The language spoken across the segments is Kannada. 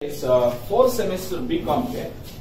ಫೋರ್ ಸೆಮಿಸ್ಟರ್ ಬಿ ಕಾಮ್ಗೆ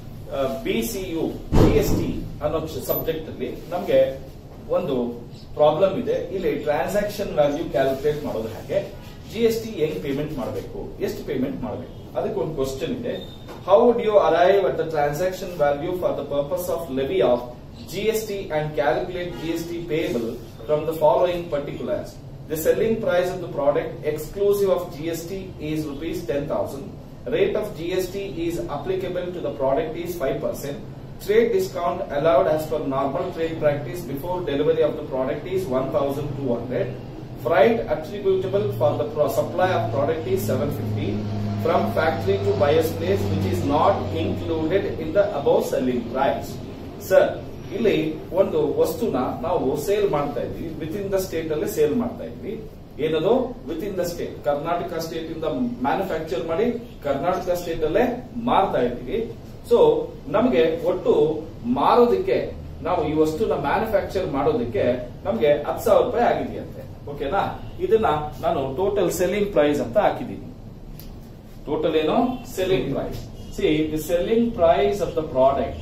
B C U G S T ಅನ್ನೋ ಸಬ್ಜೆಕ್ಟ್ ಅಲ್ಲಿ ನಮಗೆ ಒಂದು ಪ್ರಾಬ್ಲಮ್ ಇದೆ ಇಲ್ಲಿ ಟ್ರಾನ್ಸಾಕ್ಷನ್ ವ್ಯಾಲ್ಯೂ ಕ್ಯಾಲ್ಕುಲೇಟ್ ಮಾಡೋದು ಹಾಗೆ ಜಿ ಎಸ್ ಟಿ ಹೆಂಗ್ ಪೇಮೆಂಟ್ ಮಾಡಬೇಕು ಎಷ್ಟು ಪೇಮೆಂಟ್ ಮಾಡಬೇಕು ಅದಕ್ಕೆ ಒಂದು ಕ್ವಶನ್ ಇದೆ how do you arrive at the transaction value for the purpose of levy of G S T and calculate G S T payable from the following particulars The selling price of the product exclusive of GST is rupees 10,000. Rate of GST is applicable to the product is 5%. Trade discount allowed as per normal trade practice before delivery of the product is 1,200. Freight attributable for the pro- supply of product is 750 from factory to buyer's place which is not included in the above selling price. Sir, ಇಲ್ಲಿ ಒಂದು ವಸ್ತುನ ನಾವು ಸೇಲ್ ಮಾಡ್ತಾ ಇದ್ವಿ ವಿತ್ ಇನ್ ದ ಸ್ಟೇಟ್ ಅಲ್ಲಿ ಸೇಲ್ ಮಾಡ್ತಾ ಇದ್ವಿ ಏನದು within the state Karnataka state ಇಂದ ಮ್ಯಾನುಫ್ಯಾಕ್ಚರ್ ಮಾಡಿ ಕರ್ನಾಟಕ ಸ್ಟೇಟ್ ಅಲ್ಲೇ ಮಾರ್ತಾ ಇದ್ದೀವಿ ಸೊ ನಮಗೆ ಒಟ್ಟು ಮಾರೋದಕ್ಕೆ ನಾವು ಈ ವಸ್ತುನ ಮ್ಯಾನುಫ್ಯಾಕ್ಚರ್ ಮಾಡೋದಕ್ಕೆ ನಮಗೆ ಹತ್ತು ಸಾವಿರ ರೂಪಾಯಿ ಆಗಿದೆಯಂತೆ ಓಕೆನಾ ಇದನ್ನ ನಾನು ಟೋಟಲ್ ಸೆಲ್ಲಿಂಗ್ ಪ್ರೈಸ್ ಅಂತ ಹಾಕಿದ್ದೀನಿ ಟೋಟಲ್ ಏನು selling price see the selling price of the product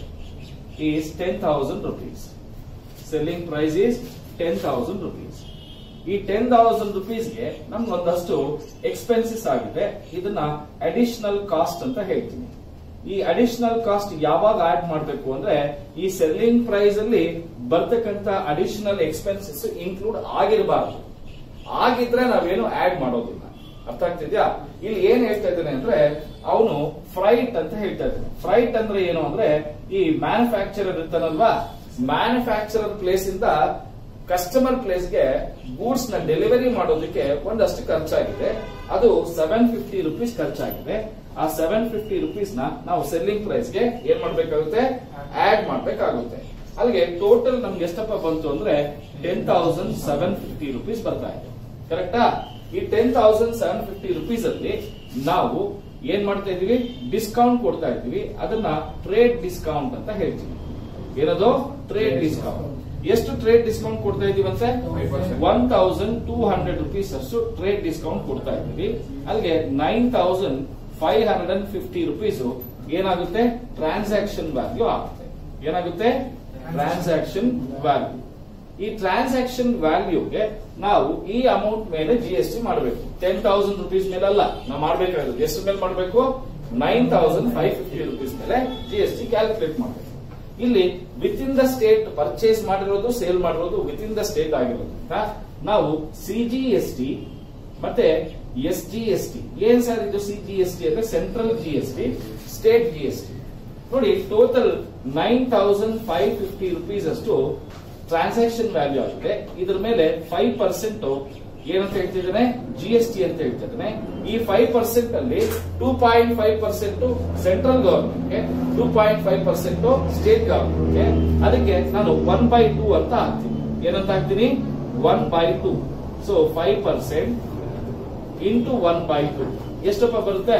is 10,000 rupees. Selling price is 10,000 rupees. ಈ ಟೆನ್ ತೌಸಂಡ್ ರುಪೀಸ್ಗೆ ನಮ್ಗೆ ಒಂದಷ್ಟು ಎಕ್ಸ್ಪೆನ್ಸಸ್ ಆಗಿದೆ ಇದನ್ನ ಅಡಿಷನಲ್ ಕಾಸ್ಟ್ ಅಂತ ಹೇಳ್ತೀನಿ ಈ ಅಡಿಷನಲ್ ಕಾಸ್ಟ್ ಯಾವಾಗ ಆಡ್ ಮಾಡಬೇಕು ಅಂದ್ರೆ ಈ ಸೆಲ್ಲಿಂಗ್ ಪ್ರೈಸ್ ಅಲ್ಲಿ ಬರ್ತಕ್ಕಂತ ಅಡಿಷನಲ್ ಎಕ್ಸ್ಪೆನ್ಸಸ್ ಇನ್ಕ್ಲೂಡ್ ಆಗಿರಬಾರ್ದು ಆಗಿದ್ರೆ ನಾವೇನು ಆಡ್ ಮಾಡೋದಿಲ್ಲ ಅರ್ಥ ಆಗ್ತಿದ್ಯಾ ಇಲ್ಲಿ ಏನ್ ಹೇಳ್ತಾ ಇದ್ದಾನೆ ಅಂದ್ರೆ ಅವನು ಫ್ರೈಟ್ ಅಂತ ಹೇಳ್ತಾ ಇದ್ದಾನೆ ಫ್ರೈಟ್ ಅಂದ್ರೆ ಏನು ಅಂದ್ರೆ ಈ ಮ್ಯಾನುಫ್ಯಾಕ್ಚರರ್ ಇರ್ತಾನಲ್ವಾ ಮ್ಯಾನುಫ್ಯಾಕ್ಚರರ್ ಪ್ಲೇಸ್ ಇಂದ ಕಸ್ಟಮರ್ ಪ್ಲೇಸ್ಗೆ ಗೂಡ್ಸ್ ನ ಡೆಲಿವರಿ ಮಾಡೋದಕ್ಕೆ ಒಂದಷ್ಟು ಖರ್ಚಾಗಿದೆ ಅದು ಸೆವೆನ್ ಫಿಫ್ಟಿ ರುಪೀಸ್ ಖರ್ಚಾಗಿದೆ ಆ ಸೆವೆನ್ ಫಿಫ್ಟಿ ರುಪೀಸ್ ನ ನಾವು ಸೆಲ್ಲಿಂಗ್ ಪ್ರೈಸ್ಗೆ ಏನ್ ಮಾಡ್ಬೇಕಾಗುತ್ತೆ ಆಡ್ ಮಾಡ್ಬೇಕಾಗುತ್ತೆ ಅಲ್ಲಿಗೆ ಟೋಟಲ್ ನಮ್ಗೆ ಎಷ್ಟಪ್ಪ ಬಂತು ಅಂದ್ರೆ ten thousand seven fifty rupees ಬರ್ತಾ ಇದೆ ಕರೆಕ್ಟಾ ಈ ten thousand seven fifty rupees ಅಲ್ಲಿ ನಾವು ಏನ್ ಮಾಡ್ತಾ ಇದೀವಿ ಡಿಸ್ಕೌಂಟ್ ಕೊಡ್ತಾ ಇದೀವಿ ಅದನ್ನ ಟ್ರೇಡ್ ಡಿಸ್ಕೌಂಟ್ ಅಂತ ಹೇಳ್ತೀವಿ ಏನದು ಟ್ರೇಡ್ ಡಿಸ್ಕೌಂಟ್ ಎಷ್ಟು ಟ್ರೇಡ್ ಡಿಸ್ಕೌಂಟ್ ಕೊಡ್ತಾ ಇದೀವಂತೆ one thousand two hundred rupees ಅಷ್ಟು ಟ್ರೇಡ್ ಡಿಸ್ಕೌಂಟ್ ಕೊಡ್ತಾ ಇದೀವಿ ಅಲ್ಲಿಗೆ nine thousand five hundred and fifty rupees ಏನಾಗುತ್ತೆ ಟ್ರಾನ್ಸಾಕ್ಷನ್ ವ್ಯಾಲ್ಯೂ ಆಗುತ್ತೆ ಏನಾಗುತ್ತೆ ಟ್ರಾನ್ಸಾಕ್ಷನ್ ವ್ಯಾಲ್ಯೂ ಈ ಟ್ರಾನ್ಸಾಕ್ಷನ್ ವ್ಯಾಲ್ಯೂಗೆ ನಾವು ಈ ಅಮೌಂಟ್ ಮೇಲೆ ಜಿ ಎಸ್ ಟಿ ಮಾಡಬೇಕು ಟೆನ್ ತೌಸಂಡ್ ರುಪೀಸ್ ಮೇಲೆ ಅಲ್ಲ ನಾವು ಮಾಡಬೇಕಾಗುತ್ತೆ ಎಷ್ಟು ಮೇಲೆ ಮಾಡಬೇಕು nine thousand five fifty rupees ಮೇಲೆ ಜಿ ಎಸ್ ಟಿ ಕ್ಯಾಲ್ಕುಲೇಟ್ ಮಾಡಬೇಕು ಇಲ್ಲಿ with within the state purchase ಮಾಡಿರೋದು ಸೇಲ್ ಮಾಡಿರೋದು ವಿತ್ ಇನ್ ದ ಸ್ಟೇಟ್ ಆಗಿರೋದ್ರಿಂದ ನಾವು ಸಿ ಜಿ ಎಸ್ ಟಿ ಮತ್ತೆ ಎಸ್ ಜಿ ಎಸ್ ಟಿ ಏನ್ ಸರ್ ಇದು ಸಿ ಜಿ ಎಸ್ ಟಿ ಅಂದ್ರೆ central G S T state G S T ನೋಡಿ total nine thousand five fifty rupees ಅಷ್ಟು ಟ್ರಾನ್ಸಾಕ್ಷನ್ ವ್ಯಾಲ್ಯೂ ಆಗಿದೆ ಇದ್ರ ಮೇಲೆ ಫೈವ್ ಪರ್ಸೆಂಟ್ ಏನಂತ ಹೇಳ್ತಿದ್ದಾನೆ ಜಿ ಎಸ್ ಟಿ ಅಂತ ಹೇಳ್ತಿದ್ದಾನೆ ಈ ಫೈವ್ ಪರ್ಸೆಂಟ್ ಅಲ್ಲಿ two point five percent central ಗವರ್ಮೆಂಟ್ಗೆ two point five percent state ಗವರ್ಮೆಂಟ್ಗೆ ಅದಕ್ಕೆ ನಾನು ಒನ್ ಬೈ ಟೂ ಅಂತ ಹಾಕ್ತೀನಿ ಏನಂತ ಹಾಕ್ತೀನಿ one by two so five percent into one by two ಎಷ್ಟಪ್ಪ ಬರುತ್ತೆ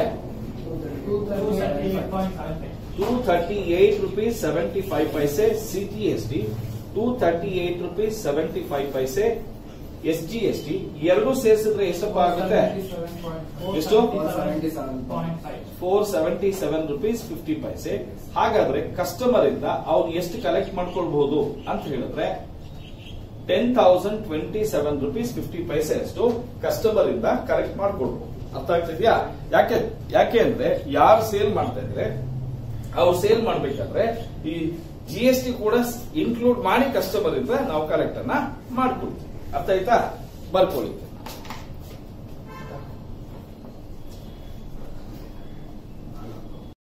two thirty eight rupees seventy five paise C T S T two thirty eight rupees seventy five paise S G S T ಎರಡು ಸೇರಿಸಿದ್ರೆ ಎಷ್ಟಪ್ಪ ಆಗುತ್ತೆ ಎಷ್ಟು four seventy seven rupees fifty paise ಹಾಗಾದ್ರೆ ಕಸ್ಟಮರ್ ಇಂದ ಅವ್ರು ಎಷ್ಟು ಕಲೆಕ್ಟ್ ಮಾಡ್ಕೊಳ್ಬಹುದು ಅಂತ ಹೇಳಿದ್ರೆ ten thousand twenty seven rupees fifty paise ಅಷ್ಟು ಕಸ್ಟಮರ್ ಇಂದ ಕಲೆಕ್ಟ್ ಮಾಡ್ಕೊಳ್ಬಹುದು ಅರ್ಥ ಆಗ್ತಿದ್ಯಾ ಯಾಕೆ ಯಾಕೆ ಅಂದ್ರೆ ಯಾರು ಸೇಲ್ ಮಾಡ್ತಾ ಇದ್ರೆ ಅವ್ರು ಸೇಲ್ ಮಾಡ್ಬೇಕಾದ್ರೆ ಈ ಜಿ ಎಸ್ ಟಿ ಕೂಡ ಇನ್ಕ್ಲೂಡ್ ಮಾಡಿ ಕಸ್ಟಮರ್ ಇಂದ ನಾವು ಕಲೆಕ್ಟ್ ಅನ್ನ ಮಾಡ್ಕೊಳ್ತೀವಿ ಅರ್ಥ ಆಯ್ತಾ ಬರ್ಕೊಳ್ಳಿ